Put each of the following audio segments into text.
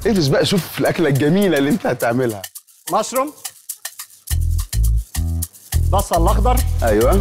افرز بقى شوف الاكله الجميله اللي انت هتعملها مشروم بصل الاخضر ايوه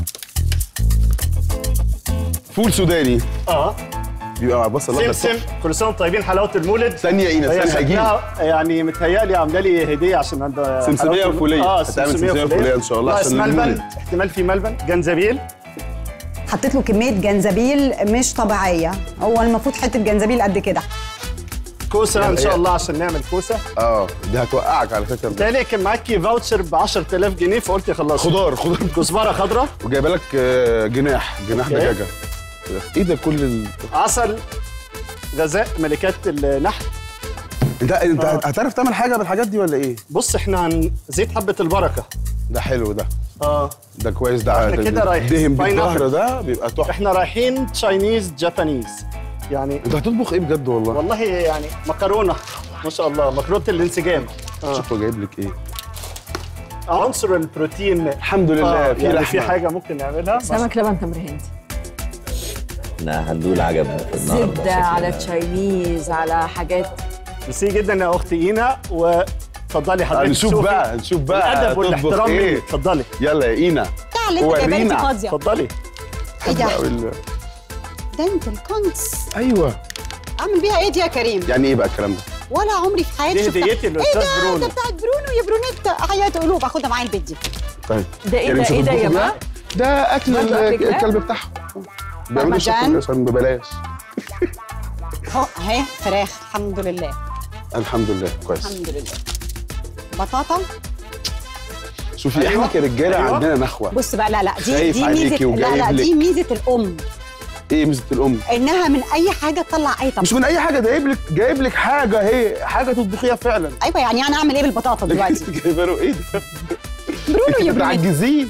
فول سوداني اه بيبقى مع بصل الاخضر سمسم كل سنه وانتم طيبين حلاوه المولد ثانيه يا اينس هي ثانيه هجيب شكلها يعني متهيألي عامله لي هديه عشان عندها سمسمية حلاوة المولد. وفولية. اه هتعمل سمسميه سمسمية وفولية إن شاء الله ناقص عشان ملبن المولد. احتمال في ملبن جنزبيل حطيت له كميه جنزبيل مش طبيعيه هو المفروض حته جنزبيل قد كده كوسه ان شاء هي- الله عشان نعمل كوسه اه دي هتوقعك على فكره بالتالي كان معاكي فاوتشر ب 10000 جنيه فقلت خلاص خضار خضار كزبره خضراء وجايبه لك آه، جناح جناح أوكي. دجاجه ايه ده كل ال... عسل غذاء ملكات النحل انت انت آه. هتعرف تعمل حاجه بالحاجات دي ولا ايه بص احنا عن زيت حبه البركه ده حلو ده اه ده كويس ده احنا كده رايحين. دهن بالظهر باينابل. ده بيبقى تحفه احنا رايحين تشاينيز جابانيز يعني انت هتطبخ ايه بجد والله والله يعني مكرونه ما شاء الله مكرونه الانسجام آه. شوف هو جايب لك ايه عنصر البروتين الحمد لله آه في يعني لحمه في حاجه ممكن نعملها سمك لبن تمر هندي لا هندول عجبنا في النهارده زبده على شكلنا. تشاينيز على حاجات ميرسي جدا يا اختي اينا واتفضلي حضرتك نشوف شوفي بقى نشوف بقى الادب تطبخ والاحترام ايه منك اتفضلي يلا يا اينا تعال انت جايبه لي ورينا. فاضيه اتفضلي ايه ده؟ أوي ال- ده انت الكونس ايوه اعمل بيها ايه دي يا كريم يعني ايه بقى الكلام ده ولا عمري في حياتي دي شفتها. هديتي ايه للاستاذ ده برونو ده بتاعت برونو يا برونيتا حياة قلوب اخدها معايا البيت دي طيب ده ايه يعني ده مش ايه ده يا هتطبخوا جماعه ده ده اكل برضه ال- أكل كلاب؟ الكلب بتاعهم بيعملوا رمضان. الشطة عشان ببلاش اهو اهي فراخ الحمد لله الحمد لله كويس الحمد لله بطاطا شوفي أيوة. احنا كرجاله أيوة. عندنا نخوه بص بقى لا لا دي خايف دي عليكي ميزه لا لا وجايب دي لك. ميزه الام ايه ميزه الام انها من اي حاجه تطلع اي طبخ مش من اي حاجه ده جايب لك جايب لك حاجه هي حاجه تطبخيها فعلا ايوه يعني انا اعمل ايه بالبطاطا دلوقتي جايبه له ايه ده برونو انت يا برونيتا بتعجزيه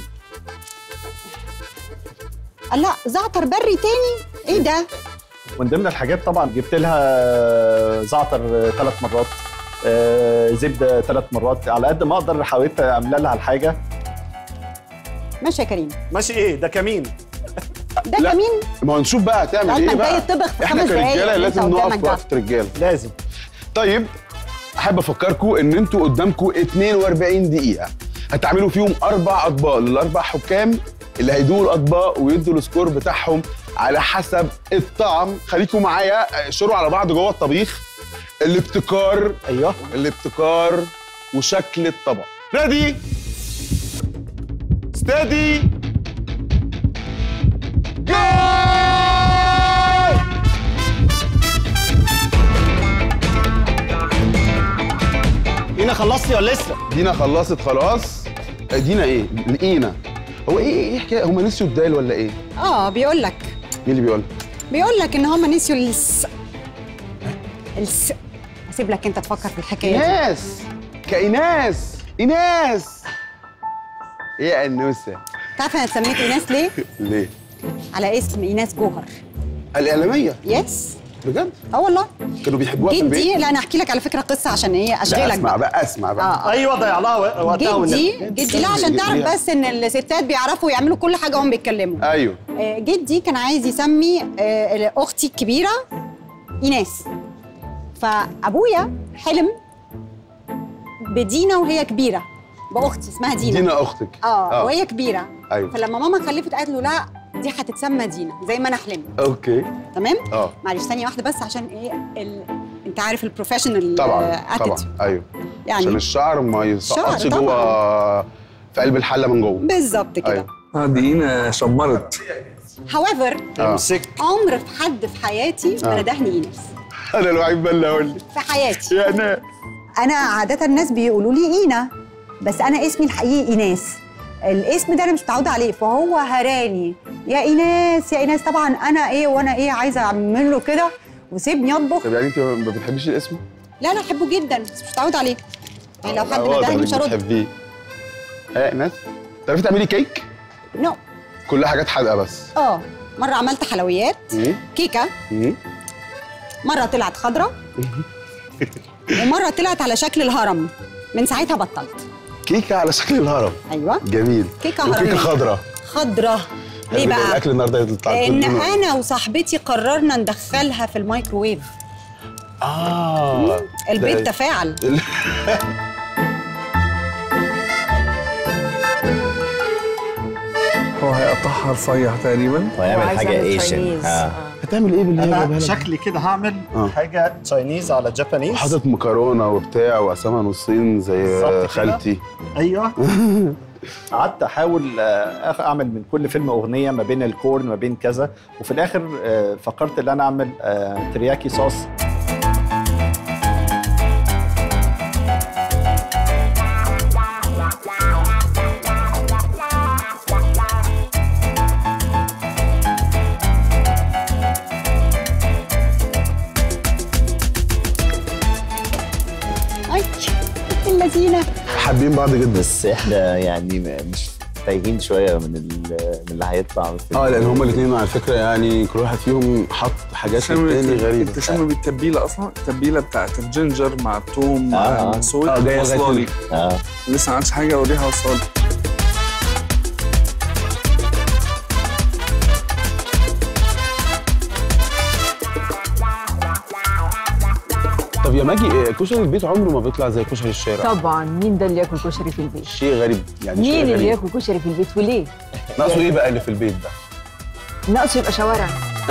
لا زعتر بري تاني ايه ده من ضمن الحاجات طبعا جبت لها زعتر ثلاث مرات آه، زبده ثلاث مرات على قد ما اقدر حاولت اعمل لها الحاجه ماشي يا كريم ماشي ايه ده كمين ده لا. كمين ما هو نشوف بقى هتعمل ايه لعلمك ده بقى يطبخ في احنا خمس دقايق كرجاله اللي انت لازم نقف قدامك ده. وقفه رجاله لازم طيب احب افكركم ان انتوا قدامكم 42 دقيقه هتعملوا فيهم اربع اطباق للاربع حكام اللي هيدوا الاطباق ويدوا السكور بتاعهم على حسب الطعم خليكم معايا شروا على بعض جوه الطبيخ الابتكار ايوه الابتكار وشكل الطبق ريدي ستادي اينا خلصتي ولا لسه دينا خلصت خلاص دينا ايه لقينا هو ايه ايه حكايه هم نسيوا الدال ولا ايه اه بيقول لك مين اللي بيقول بيقول لك ان هم نسيوا الس الس هسيب لك انت تفكر في الحكايه دي ناس كايناس ايناس ايه يا انوسه تعرف انا سميت ايناس ليه؟ ليه على اسم ايناس جوهر الاعلاميه يس بجد اه والله كانوا بيحبوها في البيت جدي لا انا احكي لك على فكره قصه عشان ايه لا اشغلك اسمع بقى بقى اسمع بقى اه ايوه ضيع لها وقتها جدي والنبي. جدي لا عشان تعرف ليها. بس ان الستات بيعرفوا يعملوا كل حاجه وهم بيتكلموا ايوه آه، جدي كان عايز يسمي آه، اختي الكبيره ايناس فابويا حلم بدينا وهي كبيره باختي اسمها دينا, دينا اختك اه وهي كبيره ايوه فلما ماما خلفت قالت له لا دي هتتسمى دينا زي ما انا حلمت اوكي تمام اه معلش ثانيه واحده بس عشان ايه ال... انت عارف البروفيشنال طبعا طبعا ايوه عشان يعني الشعر ما يسقطش الشعر جوه في قلب الحله من جوه بالظبط كده ايوه اه دينا شمرت هاويفر آه. امسك عمر في حد في حياتي ما آه. ندهني ايناس انا الوحيد بقى اللي اقول لك في حياتي يا ناس انا عاده الناس بيقولوا لي اينا بس انا اسمي الحقيقي ايناس الاسم ده انا مش متعوده عليه فهو هراني يا ايناس يا ايناس طبعا انا ايه وانا ايه عايزه اعمل له كده وسيبني اطبخ طب يعني انت ما بتحبيش الاسم؟ لا لا احبه جدا بس مش متعوده عليه يعني لو حد واضح ندهني إنك مش هرد بتحبيه ايه ناس تعرفي تعملي كيك؟ نو كلها حاجات حادقه بس اه مره عملت حلويات مم. كيكه مم. مره طلعت خضراء ومره طلعت على شكل الهرم من ساعتها بطلت كيكه على شكل الهرم ايوه جميل كيكة وكيكه هرمية. خضراء خضراء ليه بقى الاكل النهارده يطلع لان لونه- انا وصاحبتي قررنا ندخلها في الميكروويف اه البيت ده- تفاعل ال- هو هيقطعها رفيع تقريبا وهيعمل وعايز حاجه أعمل ايشن Chinese. اه هتعمل ايه باللي هي جايبها انا لك؟ شكلي كده هعمل آه. حاجه تشاينيز على جابانيز حاطط مكرونه وبتاع وقسمها نصين زي بالظبط كده. خالتي ايوه قعدت احاول آه، أخ- اعمل من كل فيلم اغنيه ما بين الكورن ما بين كذا وفي الاخر آه، فكرت ان انا اعمل آه، ترياكي صوص اي اللذينه حابين بعض جدا بس احنا يعني م- مش تايهين شويه من ال- من اللي هيطلع من الفيلم. اه لان هما الاثنين على فكره يعني كل واحد فيهم حط حاجات شامل التاني انت غريبه شامل بالتتبيله اصلا التتبيله بتاعت الجينجر مع الثوم مع آه. الصوت آه، جاية واصله لغاية لي اه لسه ما عملتش حاجه اوريها واصله لي طب يا ماجي إيه، كشري البيت عمره ما بيطلع زي كشري الشارع طبعا مين ده اللي ياكل كشري في البيت؟ شيء غريب يعني شيء مين اللي غريب. ياكل كشري في البيت وليه؟ ناقصه ايه بقى اللي في البيت ده ناقصه يبقى شوارع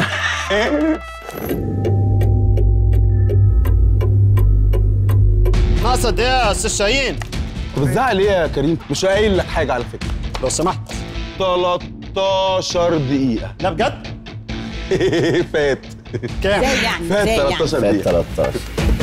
ناقصه قد ايه يا استاذ شاهين طب بتزعل ايه يا كريم مش قايل لك حاجه على فكره لو سمحت 13 دقيقه لا بجد فات كام ازاي يعني فات ازاي يعني 13 فات دقيقه 13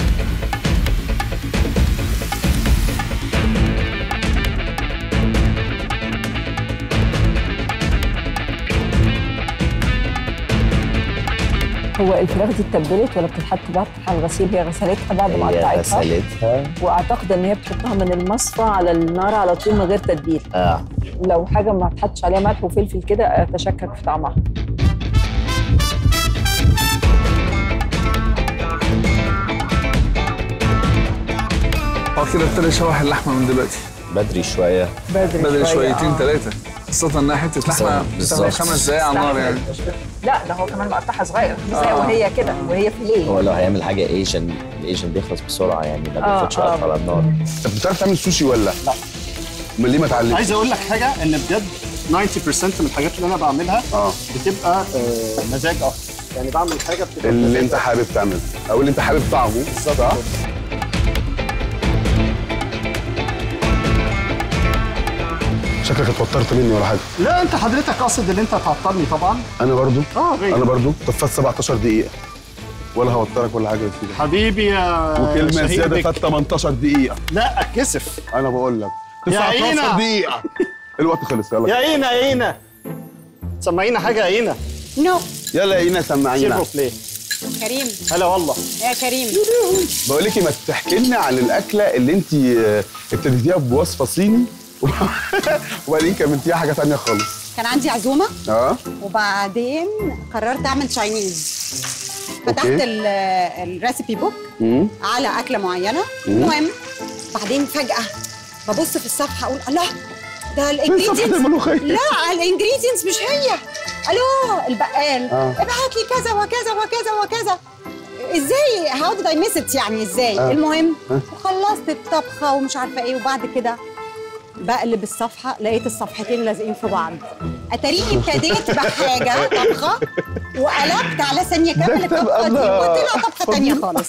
هو الفراخ دي اتبلت ولا بتتحط بعد على الغسيل هي غسلتها بعد ما هي قطعتها غسلتها واعتقد ان هي بتحطها من المصفى على النار على طول من غير تتبيل اه لو حاجه ما تحطش عليها ملح وفلفل كده اتشكك في طعمها هو كده ابتدى يشوح اللحمه من دلوقتي بدري شويه بدري, بدري شويتين آه. ثلاثه خاصه انها حته لحمه بالظبط. بتاخد خمس دقايق على النار يعني لا ده هو كمان مقطعها صغير زي وهي كده وهي فيليه هو لو هيعمل حاجه ايشن الايشن بيخلص بسرعه يعني ما آه، بياخدش آه. وقت على النار طب بتعرف تعمل سوشي ولا لا. امال ليه ما اتعلمتش عايز اقول لك حاجه ان بجد 90% من الحاجات اللي انا بعملها اه بتبقى آه، مزاج اكتر يعني بعمل حاجه بتبقى اللي مزاج انت حابب تعمله او اللي انت حابب طعمه صح شكلك اتوترت مني ولا حاجه لا انت حضرتك قاصد ان انت تعطلني طبعا انا برضو اه غير. انا برضو طب فات 17 دقيقه ولا هوترك ولا حاجه يا سيدي حبيبي يا وكلمه شهيد زياده بك. فات 18 دقيقه لا اتكسف انا بقول لك يا 19 عينا. دقيقه الوقت خلص يا يلا اينا يا اينا سمعينا حاجه يا اينا نو يلا يا اينا سمعينا سيرفو بلاي كريم هلا والله يا كريم بقول لك ما تحكي لنا عن الاكله اللي انت آه، ابتديتيها بوصفه صيني وبعدين كملتيها حاجه تانية خالص كان عندي عزومه اه وبعدين قررت اعمل تشاينيز فتحت أوكي. ال- الريسيبي بوك مم. على اكله معينه المهم بعدين فجاه ببص في الصفحه اقول الله ده صفحه الانجريدينتس الملوخيه لا الانجريدينتس مش هي الو البقال آه. ابعت لي كذا وكذا وكذا وكذا ازاي هاو ديد اي ميس ات يعني ازاي آه. المهم آه. وخلصت الطبخه ومش عارفه ايه وبعد كده بقلب الصفحه لقيت الصفحتين لازقين في بعض اتاريني ابتديت بحاجه طبخه وقلبت على ثانيه كامل ده كتاب الطبخه دي الله. وطلع طبخه تانية خالص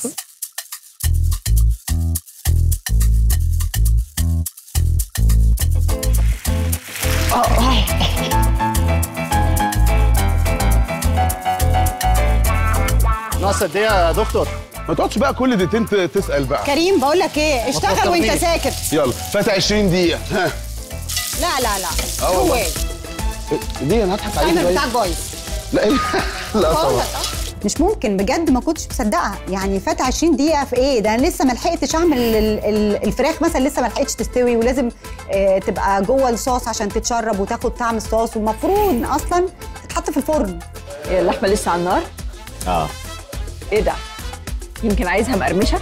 ناقص قد ايه يا دكتور ما تقعدش بقى كل دقيقتين ت- تسال بقى كريم بقول لك ايه اشتغل وانت تفكرنيش. ساكت يلا فات 20 دقيقه ها لا لا لا آه No والله. way. دي انا هضحك عليك التايمر طيب. بتاعك بايظ لا لا طبعا مش ممكن بجد ما كنتش مصدقه يعني فات 20 دقيقه في ايه ده انا لسه ما لحقتش اعمل ال- ال- الفراخ مثلا لسه ما لحقتش تستوي ولازم آه، تبقى جوه الصوص عشان تتشرب وتاخد طعم الصوص والمفروض اصلا تتحط في الفرن هي اللحمه لسه على النار اه ايه ده يمكن عايزها مقرمشه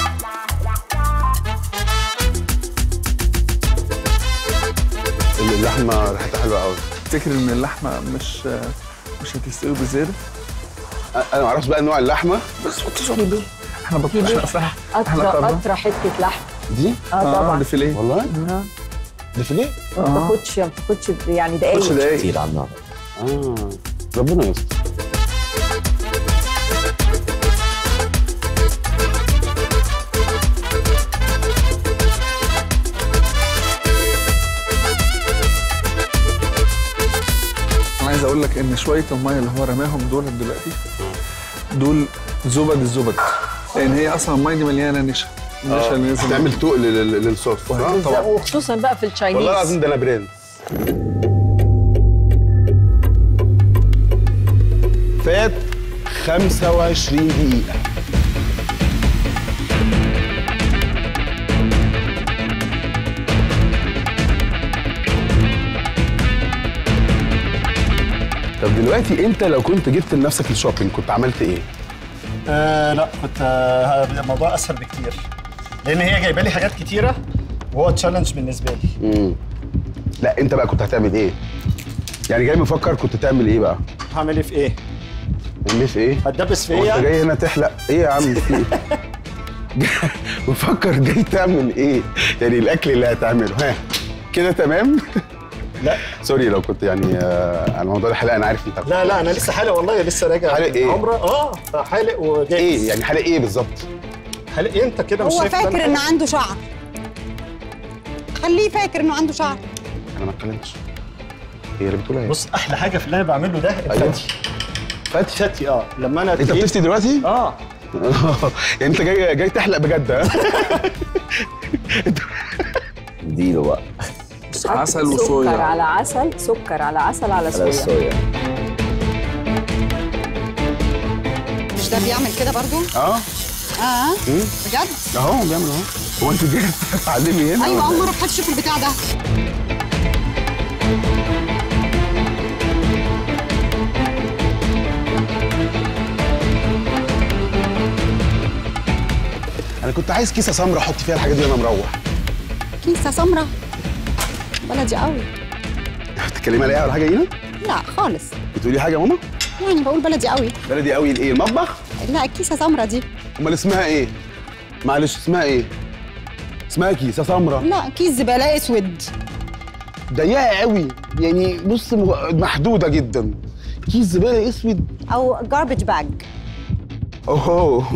اللحمه اللحمه ريحتها حلوه قوي تفتكر ان اللحمه مش مش هتستوي بزياده انا ما اعرفش بقى نوع اللحمه بس ما تشرب دول احنا بطل احنا اصلا احنا اطرى قررنا اطرى حته لحم دي اه اه طبعا ده فيليه والله آه. دي فيليه ما اه تاخدش ما تاخدش يعني خش دقايق دقايق كتير على النار اه ربنا يستر انا عايز اقول لك ان شويه الميه اللي هو رماهم دول دلوقتي دول زبد الزبد لان هي اصلا الميه دي مليانه نشا النشا اللي نزل تعمل تقل لل- للصوص آه، طبعا وخصوصا بقى في التشاينيز والله العظيم ده انا برنس فات 25 دقيقة طب دلوقتي انت لو كنت جبت لنفسك الشوبينج كنت عملت ايه؟ آه لا كنت آه الموضوع اسهل بكتير لان هي جايبه لي حاجات كتيره وهو تشالنج بالنسبه لي امم لا انت بقى كنت هتعمل ايه؟ يعني جاي مفكر كنت تعمل ايه بقى؟ هعمل ايه في ايه؟ ليه في ايه؟ هتدبس هو انت فيا جاي هنا تحلق ايه يا عم في ايه؟ بفكر جاي تعمل ايه؟ يعني الاكل اللي هتعمله ها كده تمام؟ لا سوري لو كنت يعني آه، على موضوع الحلاقه انا عارف انت لا لا انا لسه حالق والله لسه راجع حالق من إيه؟ عمره اه حالق وجاهز ايه يعني حلاقه ايه بالظبط؟ حالق ايه انت كده مش هو شايف إن أنا فاكر ان حالق؟ عنده شعر خليه فاكر انه عنده شعر انا ما اتكلمتش هي اللي بتقولها ايه؟ بص احلى حاجه في اللي انا بعمله ده أيوة. الفتي فاتش فتي اه لما انا انت تقيل- بتفتي دلوقتي؟ اه يعني انت جاي جاي تحلق بجد ها؟ اديله بقى عسل سكر وصويا على عسل سكر على عسل على على صويا الصويا مش ده بيعمل كده برضو اه اه مم. بجد اهو بيعمل اهو هو انت جاي تتعلمي هنا؟ ايوه ولا اول إيه؟ مره في حد يشوف البتاع ده انا كنت عايز كيسه سمراء احط فيها الحاجات دي وانا مروح كيسه سمراء بلدي قوي بتتكلمي عليها ولا حاجه هنا؟ لا خالص بتقولي حاجه يا ماما؟ يعني بقول بلدي قوي بلدي قوي الايه المطبخ؟ لا الكيسه سمراء دي امال اسمها ايه؟ معلش اسمها ايه؟ اسمها كيسه سمراء لا كيس زباله اسود ضيقه قوي يعني بص م- محدوده جدا كيس زباله اسود او جاربج باج اوه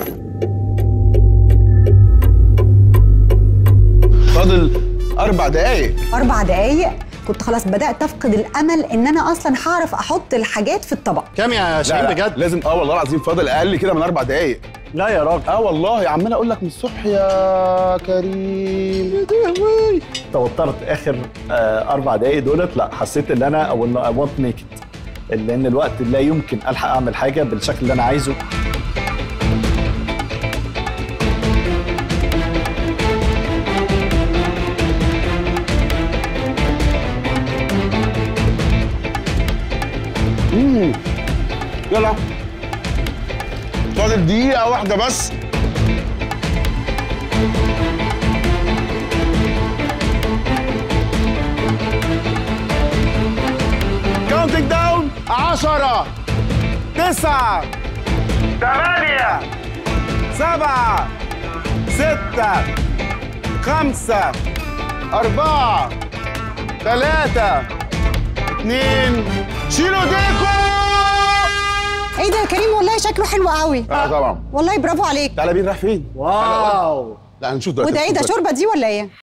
فاضل اربع دقايق اربع دقايق كنت خلاص بدات افقد الامل ان انا اصلا هعرف احط الحاجات في الطبق كام يا شاهين لا بجد لازم اه والله العظيم فاضل اقل كده من اربع دقايق لا يا راجل اه والله عمال اقول لك من الصبح يا كريم توترت اخر آه اربع دقايق دولت لا حسيت ان انا او ان اي ونت ميك ات لان الوقت لا يمكن الحق اعمل حاجه بالشكل اللي انا عايزه مم. يلا فاضل دقيقة واحدة بس كاونتنج داون عشرة تسعة ثمانية سبعة ستة خمسة أربعة ثلاثة اتنين شيلوا ايديكم ايه ده يا كريم والله شكله حلو قوي اه طبعا والله برافو عليك تعالى بينا رايح فين؟ واو لا هنشوف دلوقتي وده ايه ده هنشوف شوربه دي ولا ايه